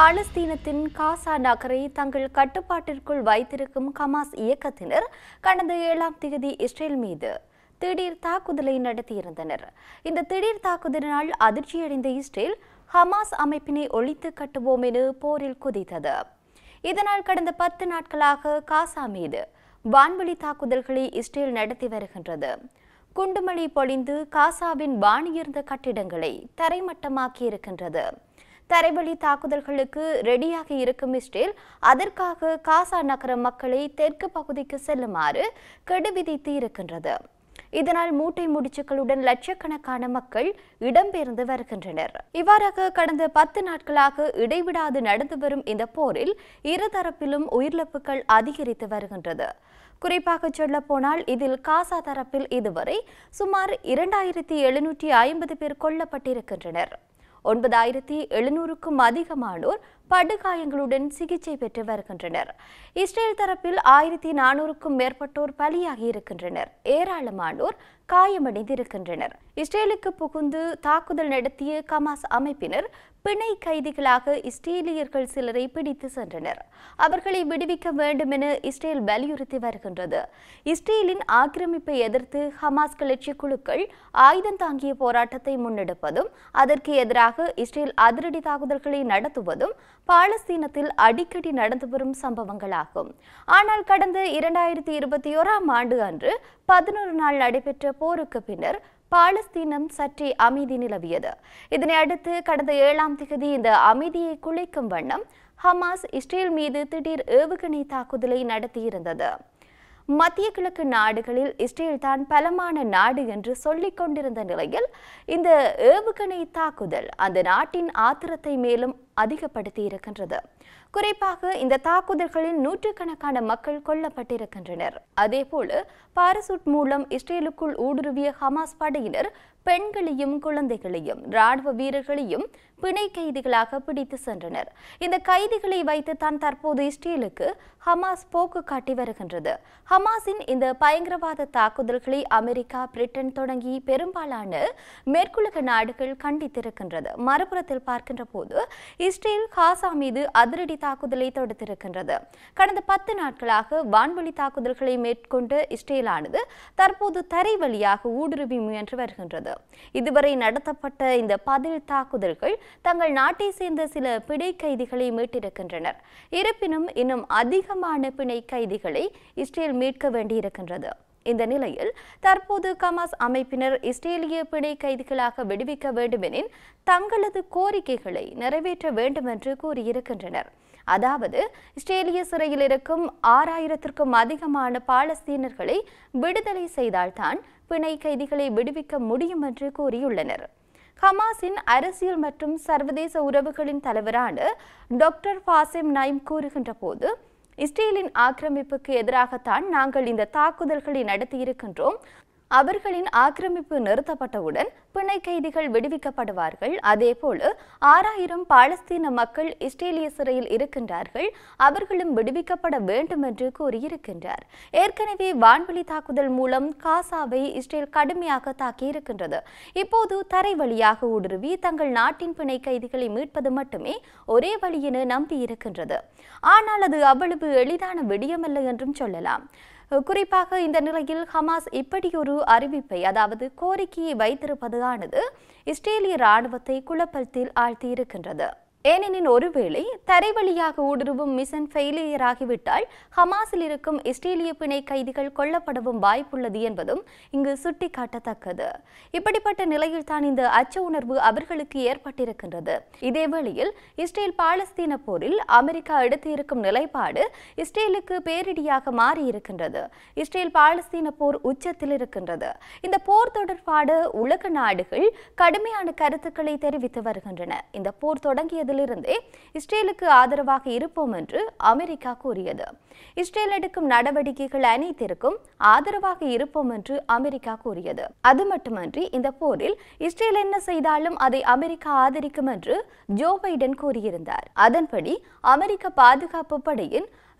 பாலஸ்தீனத்தின் காசா நகரை தங்கள் கட்டுப்பாட்டிற்குள் வைத்திருக்கும் ஹமாஸ் இயக்கத்தினர் கடந்த ஏழாம் தேதி இஸ்ரேல் மீது திடீர் தாக்குதலை நடத்தியிருந்தனர் இந்த திடீர் தாக்குதலினால் அதிர்ச்சியடைந்த இஸ்ரேல் ஹமாஸ் அமைப்பினை ஒழித்து கட்டுவோம் என போரில் குதித்தது இதனால் கடந்த பத்து நாட்களாக காசா மீது வான்வழி தாக்குதல்களை இஸ்ரேல் நடத்தி வருகின்றது குண்டுமழை பொழிந்து காசாவின் வானியர்ந்த கட்டிடங்களை தரைமட்டமாக்கி இருக்கின்றது தரைவழி தாக்குதல்களுக்கு ரெடியாக இருக்கும் இஸ்ரேல் அதற்காக காசா நகர மக்களை தெற்கு பகுதிக்கு செல்லுமாறு கெடு விதித்து இருக்கின்றது இதனால் மூட்டை முடிச்சுக்களுடன் லட்சக்கணக்கான மக்கள் இடம்பெயர்ந்து வருகின்றனர் இவ்வாறாக கடந்த பத்து நாட்களாக இடைவிடாது நடந்து வரும் இந்த போரில் இருதரப்பிலும் உயிரிழப்புகள் அதிகரித்து வருகின்றது குறிப்பாக சொல்ல போனால் இதில் காசா தரப்பில் இதுவரை சுமார் இரண்டாயிரத்தி எழுநூற்றி ஐம்பது பேர் கொல்லப்பட்டிருக்கின்றனர் ஒன்பதாயிரத்தி எழுநூறுக்கும் அதிகமானோர் படுகாயங்களுடன் சிகிச்சை பெற்று வருகின்றனர் இஸ்ரேல் தரப்பில் ஆயிரத்தி நானூறுக்கும் மேற்பட்டோர் பலியாகி இருக்கின்றனர் ஏராளமானோர் காயமடைந்திருக்கின்றனர் இஸ்ரேலுக்கு புகுந்து தாக்குதல் நடத்திய கமாஸ் அமைப்பினர் பிணை கைதிகளாக இஸ்ரேலியர்கள் சிலரை பிடித்து சென்றனர் அவர்களை விடுவிக்க வேண்டும் என இஸ்ரேல் வலியுறுத்தி வருகின்றது இஸ்ரேலின் ஆக்கிரமிப்பை எதிர்த்து ஹமாஸ் கிளர்ச்சி குழுக்கள் ஆயுதம் தாங்கிய போராட்டத்தை முன்னெடுப்பதும் அதற்கு எதிராக இஸ்ரேல் அதிரடி தாக்குதல்களை நடத்துவதும் பாலஸ்தீனத்தில் அடிக்கடி நடந்து வரும் சம்பவங்களாகும் ஆனால் கடந்த இரண்டாயிரத்தி இருபத்தி ஓராம் ஆண்டு அன்று பதினோரு நாள் நடைபெற்ற போருக்கு பின்னர் பாலஸ்தீனம் சற்றே அமைதி நிலவியது இதனை அடுத்து கடந்த ஏழாம் தேதி இந்த அமைதியை குலைக்கும் வண்ணம் ஹமாஸ் இஸ்ரேல் மீது திடீர் ஏவுகணை தாக்குதலை நடத்தியிருந்தது மத்திய கிழக்கு நாடுகளில் இஸ்ரேல் தான் பலமான நாடு என்று சொல்லிக் கொண்டிருந்த நிலையில் இந்த ஏவுகணை தாக்குதல் அந்த நாட்டின் ஆத்திரத்தை மேலும் அதிகப்படுத்தி இருக்கின்றது குறிப்பாக இந்த தாக்குதல்களில் நூற்றுக்கணக்கான மக்கள் கொல்லப்பட்டிருக்கின்றனர் அதேபோல பாரசூட் மூலம் இஸ்ரேலுக்குள் ஊடுருவிய ஹமாஸ் படையினர் பெண்களையும் குழந்தைகளையும் ராணுவ வீரர்களையும் பிணை கைதிகளாக பிடித்து சென்றனர் இந்த கைதிகளை வைத்து தான் தற்போது இஸ்ரேலுக்கு ஹமாஸ் போக்கு காட்டி வருகின்றது ஹமாஸின் இந்த பயங்கரவாத தாக்குதல்களை அமெரிக்கா பிரிட்டன் தொடங்கி பெரும்பாலான மேற்குலக நாடுகள் கண்டித்திருக்கின்றது மறுபுறத்தில் பார்க்கின்ற போது இஸ்ரேல் காசா மீது அதிரடி தாக்குதலை தொடுத்திருக்கின்றது கடந்த பத்து நாட்களாக வான்வழி தாக்குதல்களை மேற்கொண்ட இஸ்ரேலானது தற்போது தரை வழியாக ஊடுருவி முயன்று வருகின்றது இதுவரை நடத்தப்பட்ட இந்த பதில் தாக்குதல்கள் தங்கள் நாட்டை சேர்ந்த சில பிணை கைதிகளை மீட்டிருக்கின்றனர் இருப்பினும் இன்னும் அதிகமான பிணை கைதிகளை இஸ்ரேல் மீட்க வேண்டியிருக்கின்றது இந்த நிலையில் தற்போது கமாஸ் அமைப்பினர் இஸ்ரேலிய பிணை கைதிகளாக விடுவிக்க வேண்டுமெனின் தங்களது கோரிக்கைகளை நிறைவேற்ற வேண்டும் என்று கூறியிருக்கின்றனர் அதாவது இஸ்ரேலிய சிறையில் இருக்கும் ஆறாயிரத்திற்கும் அதிகமான பாலஸ்தீனர்களை விடுதலை செய்தால்தான் பிணை கைதிகளை விடுவிக்க முடியும் என்று கூறியுள்ளனர் ஹமாஸின் அரசியல் மற்றும் சர்வதேச உறவுகளின் தலைவரான டாக்டர் ஃபாசிம் நைம் கூறுகின்ற போது இஸ்ரேலின் ஆக்கிரமிப்புக்கு எதிராகத்தான் நாங்கள் இந்த தாக்குதல்களை நடத்தியிருக்கின்றோம் அவர்களின் ஆக்கிரமிப்பு நிறுத்தப்பட்டவுடன் பிணை கைதிகள் விடுவிக்கப்படுவார்கள் அதேபோல ஆறாயிரம் பாலஸ்தீன மக்கள் இஸ்ரேலிய சிறையில் இருக்கின்றார்கள் அவர்களும் விடுவிக்கப்பட வேண்டும் என்று கூறியிருக்கின்றார் ஏற்கனவே வான்வழி தாக்குதல் மூலம் காசாவை இஸ்ரேல் கடுமையாக தாக்கியிருக்கின்றது இப்போது தரை வழியாக ஊடுருவி தங்கள் நாட்டின் பிணை கைதிகளை மீட்பது மட்டுமே ஒரே வழி என நம்பியிருக்கின்றது ஆனால் அது அவ்வளவு எளிதான விடயமல்ல என்றும் சொல்லலாம் குறிப்பாக இந்த நிலையில் ஹமாஸ் இப்படியொரு அறிவிப்பை அதாவது கோரிக்கையை வைத்திருப்பதானது இஸ்ரேலிய ராணுவத்தை குழப்பத்தில் ஆழ்த்தியிருக்கின்றது ஏனெனில் ஒருவேளை தரை வழியாக ஊடுருவும் மிஷன் ஃபெயிலியர் ஆகிவிட்டால் ஹமாஸில் இருக்கும் இஸ்ரேலிய பிணை கைதிகள் கொல்லப்படவும் வாய்ப்புள்ளது என்பதும் இங்கு சுட்டிக்காட்டத்தக்கது இப்படிப்பட்ட நிலையில் தான் இந்த அச்ச உணர்வு அவர்களுக்கு ஏற்பட்டிருக்கின்றது இதேவேளையில் இஸ்ரேல் பாலஸ்தீன போரில் அமெரிக்கா எடுத்திருக்கும் நிலைப்பாடு இஸ்ரேலுக்கு பேரிடியாக மாறியிருக்கின்றது இஸ்ரேல் பாலஸ்தீன போர் உச்சத்தில் இருக்கின்றது இந்த போர் தொடர்பான உலக நாடுகள் கடுமையான கருத்துக்களை தெரிவித்து வருகின்றன இந்த போர் தொடங்கியது இருந்தே இஸ்ரேலுக்கு ஆதரவாக இருப்போம் என்று அமெரிக்கா கூறியது இஸ்ரேல் எடுக்கும் நடவடிக்கைகள் அனைத்திற்கும் ஆதரவாக இருப்போம் என்று அமெரிக்கா கூறியது அது மட்டுமன்றி இந்த போரில் இஸ்ரேல் என்ன செய்தாலும் அதை அமெரிக்கா ஆதரிக்கும் என்று ஜோ பைடன் கூறியிருந்தார் அதன்படி அமெரிக்க பாதுகாப்பு படையின்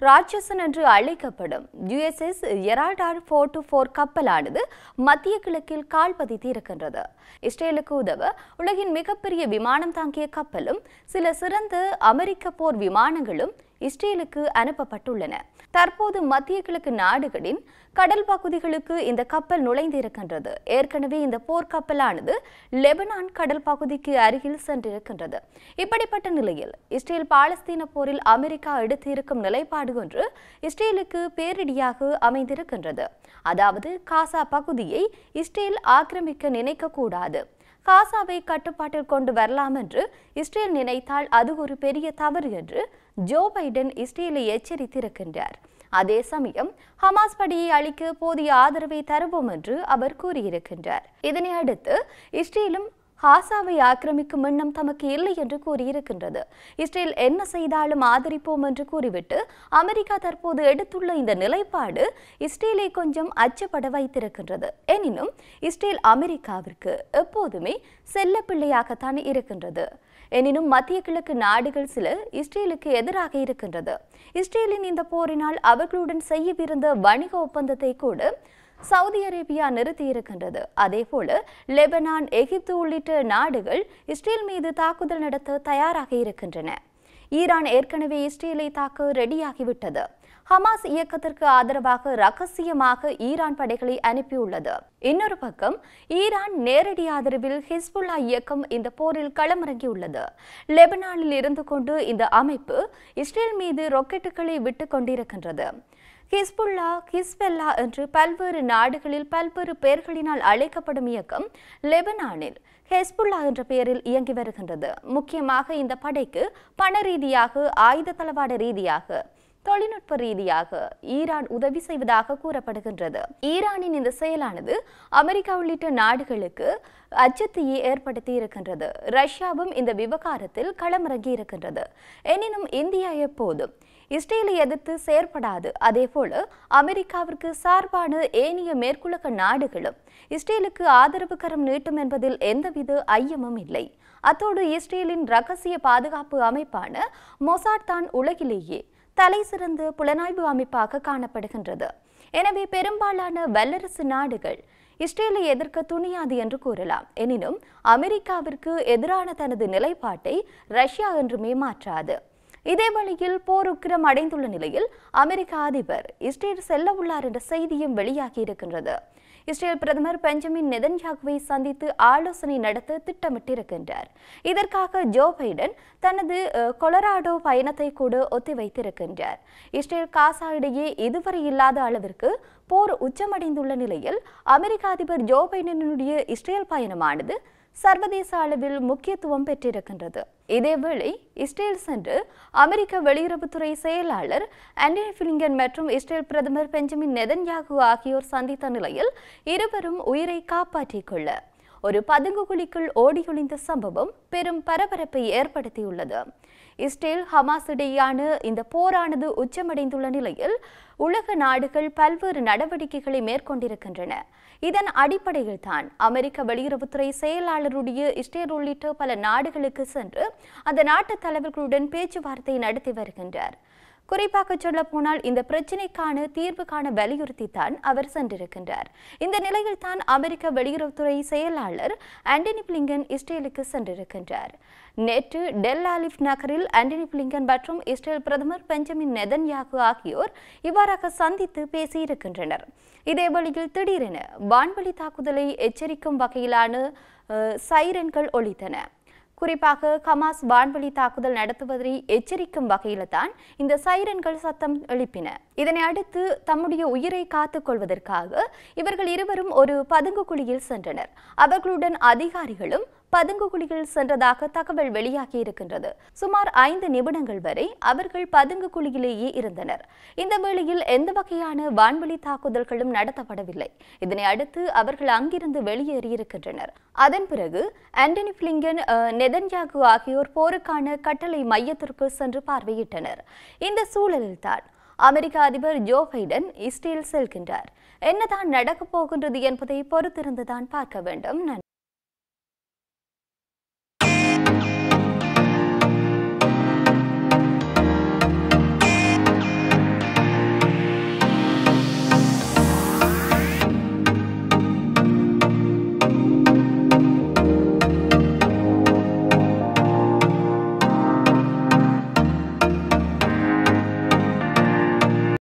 ராட்சசன் என்று அழைக்கப்படும் யுஎஸ்எஸ் எரால்டார் ஃபோர் டு ஃபோர் கப்பலானது மத்திய கிழக்கில் கால் பதித்து இருக்கின்றது இஸ்ரேலுக்கு உதவ உலகின் மிகப்பெரிய விமானம் தாங்கிய கப்பலும் சில சிறந்த அமெரிக்க போர் விமானங்களும் இஸ்ரேலுக்கு அனுப்பப்பட்டுள்ளன தற்போது மத்திய கிழக்கு நாடுகளின் கடல் பகுதிகளுக்கு இந்த கப்பல் நுழைந்திருக்கின்றது ஏற்கனவே இந்த போர்க்கப்பலானது லெபனான் கடல் பகுதிக்கு அருகில் சென்றிருக்கின்றது இப்படிப்பட்ட நிலையில் இஸ்ரேல் பாலஸ்தீன போரில் அமெரிக்கா எடுத்திருக்கும் நிலைப்பாடு ஒன்று இஸ்ரேலுக்கு பேரிடியாக அமைந்திருக்கின்றது அதாவது காசா பகுதியை இஸ்ரேல் ஆக்கிரமிக்க நினைக்கக்கூடாது காசாவை கட்டுப்பாட்டில் கொண்டு வரலாம் என்று இஸ்ரேல் நினைத்தால் அது ஒரு பெரிய தவறு என்று ஜோ பைடன் இஸ்ரேலை எச்சரித்திருக்கின்றார் அதே சமயம் ஹமாஸ் படையை அளிக்க போதிய ஆதரவை தருவோம் என்று அவர் கூறியிருக்கின்றார் இதனை அடுத்து இஸ்ரேலும் காசாவை ஆக்கிரமிக்கும் எண்ணம் தமக்கு இல்லை என்று கூறியிருக்கின்றது இஸ்ரேல் என்ன செய்தாலும் ஆதரிப்போம் என்று கூறிவிட்டு அமெரிக்கா தற்போது எடுத்துள்ள இந்த நிலைப்பாடு இஸ்ரேலை கொஞ்சம் அச்சப்பட வைத்திருக்கின்றது எனினும் இஸ்ரேல் அமெரிக்காவிற்கு எப்போதுமே செல்ல பிள்ளையாகத்தான் இருக்கின்றது எனினும் மத்திய கிழக்கு நாடுகள் சில இஸ்ரேலுக்கு எதிராக இருக்கின்றது இஸ்ரேலின் இந்த போரினால் அவர்களுடன் செய்யவிருந்த வணிக ஒப்பந்தத்தை கூட சவுதி அரேபியா நிறுத்தி இருக்கின்றது அதேபோல லெபனான் எகிப்து உள்ளிட்ட நாடுகள் இஸ்ரேல் மீது தாக்குதல் நடத்த தயாராக இருக்கின்றன ஈரான் ஏற்கனவே இஸ்ரேலை தாக்க ரெடியாகிவிட்டது ஹமாஸ் இயக்கத்திற்கு ஆதரவாக ரகசியமாக ஈரான் படைகளை அனுப்பியுள்ளது இன்னொரு பக்கம் ஈரான் நேரடி ஆதரவில் ஹிஸ்புல்லா இயக்கம் இந்த போரில் களமிறங்கியுள்ளது லெபனானில் இருந்து கொண்டு இந்த அமைப்பு இஸ்ரேல் மீது ராக்கெட்டுகளை விட்டு கொண்டிருக்கின்றது ஹிஸ்புல்லா ஹிஸ்பெல்லா என்று பல்வேறு நாடுகளில் பல்வேறு பெயர்களினால் அழைக்கப்படும் இயக்கம் லெபனானில் ஹெஸ்புல்லா என்ற பெயரில் இயங்கி வருகின்றது முக்கியமாக இந்த படைக்கு பண ரீதியாக ஆயுத தளவாட ரீதியாக தொழில்நுட்ப ரீதியாக ஈரான் உதவி செய்வதாக கூறப்படுகின்றது ஈரானின் இந்த செயலானது அமெரிக்கா உள்ளிட்ட நாடுகளுக்கு அச்சத்தையே ஏற்படுத்தி இருக்கின்றது ரஷ்யாவும் இந்த விவகாரத்தில் களமிறங்கி இருக்கின்றது எனினும் இந்தியா எப்போதும் இஸ்ரேலை எதிர்த்து செயற்படாது அதேபோல அமெரிக்காவிற்கு சார்பான ஏனைய மேற்குலக நாடுகளும் இஸ்ரேலுக்கு ஆதரவு கரம் நீட்டும் என்பதில் எந்தவித ஐயமும் இல்லை அத்தோடு இஸ்ரேலின் ரகசிய பாதுகாப்பு அமைப்பான மொசாட் தான் உலகிலேயே தலை சிறந்த புலனாய்வு அமைப்பாக காணப்படுகின்றது எனவே பெரும்பாலான வல்லரசு நாடுகள் இஸ்ரேலை எதிர்க்க துணியாது என்று கூறலாம் எனினும் அமெரிக்காவிற்கு எதிரான தனது நிலைப்பாட்டை ரஷ்யா என்றுமே மாற்றாது இதே வழியில் போர் உக்கிரம் அடைந்துள்ள நிலையில் அமெரிக்க அதிபர் இஸ்ரேல் செல்ல உள்ளார் என்ற செய்தியும் வெளியாகி இருக்கின்றது இஸ்ரேல் பிரதமர் பெஞ்சமின் நெதன்யாகுவை சந்தித்து ஆலோசனை நடத்த திட்டமிட்டிருக்கின்றார் இதற்காக ஜோ பைடன் தனது அஹ், கொலராடோ பயணத்தை கூட ஒத்திவைத்திருக்கின்றார் இஸ்ரேல் காசா இடையே இதுவரை இல்லாத அளவிற்கு போர் உச்சமடைந்துள்ள நிலையில் அமெரிக்க அதிபர் ஜோ பைடனுடைய இஸ்ரேல் பயணமானது சர்வதேச அளவில் முக்கியத்துவம் பெற்றிருக்கின்றது இதேவேளை இஸ்ரேல் சென்று அமெரிக்க வெளியுறவுத்துறை செயலாளர் ஆண்டனி பிலிங்கன் மற்றும் இஸ்ரேல் பிரதமர் பெஞ்சமின் நெதன்யாகு ஆகியோர் சந்தித்த நிலையில் இருவரும் உயிரை காப்பாற்றிக் கொள்ள ஒரு பதுங்கு குழிக்குள் ஓடியொளிந்த சம்பவம் பெரும் பரபரப்பை ஏற்படுத்தியுள்ளது இஸ்ரேல் ஹமாஸ் இடையேயான இந்த போரானது உச்சமடைந்துள்ள நிலையில் உலக நாடுகள் பல்வேறு நடவடிக்கைகளை மேற்கொண்டிருக்கின்றன இதன் அடிப்படையில் தான் அமெரிக்க வெளியுறவுத்துறை செயலாளருடைய இஸ்ரேல் உள்ளிட்ட பல நாடுகளுக்கு சென்று அந்த நாட்டு தலைவர்களுடன் பேச்சுவார்த்தை நடத்தி வருகின்றார் குறிப்பாக சொல்ல போனால் இந்த பிரச்சினைக்கான தீர்வு காண வலியுறுத்தித்தான் அவர் சென்றிருக்கின்றார் இந்த நிலையில் தான் அமெரிக்க வெளியுறவுத்துறை செயலாளர் ஆண்டனி பிளிங்கன் இஸ்ரேலுக்கு சென்றிருக்கின்றார் நேற்று டெல் ஆலிஃப் நகரில் ஆண்டனி பிளிங்கன் மற்றும் இஸ்ரேல் பிரதமர் பெஞ்சமின் நெதன்யாகு ஆகியோர் இவ்வாறாக சந்தித்து பேசியிருக்கின்றனர் இதே வழியில் திடீரென வான்வழி தாக்குதலை எச்சரிக்கும் வகையிலான அஹ், சைரன்கள் ஒலித்தன குறிப்பாக ஹமாஸ் வான்வழி தாக்குதல் நடத்துவதை எச்சரிக்கும் வகையில தான் இந்த சைரன்கள் சத்தம் எழுப்பின இதனை அடுத்து தம்முடைய உயிரை காத்துக் கொள்வதற்காக இவர்கள் இருவரும் ஒரு பதுங்கு குழியில் சென்றனர் அவர்களுடன் அதிகாரிகளும் பதுங்கு குழியில் சென்றதாக தகவல் வெளியாகி இருக்கின்றது சுமார் ஐந்து நிமிடங்கள் வரை அவர்கள் பதுங்கு குழியிலேயே இருந்தனர் இந்த வேளையில் எந்த வகையான வான்வழி தாக்குதல்களும் நடத்தப்படவில்லை இதனை அடுத்து அவர்கள் அங்கிருந்து வெளியேறியிருக்கின்றனர் அதன் பிறகு ஆண்டனி பிளிங்கன் அஹ், நெதன்யாகு ஆகியோர் போருக்கான கட்டளை மையத்திற்கு சென்று பார்வையிட்டனர் இந்த சூழலில்தான் அமெரிக்க அதிபர் ஜோ பைடன் இஸ்ரேல் செல்கின்றார் என்னதான் நடக்கப் போகின்றது என்பதை பொறுத்திருந்துதான் பார்க்க வேண்டும் நன்றி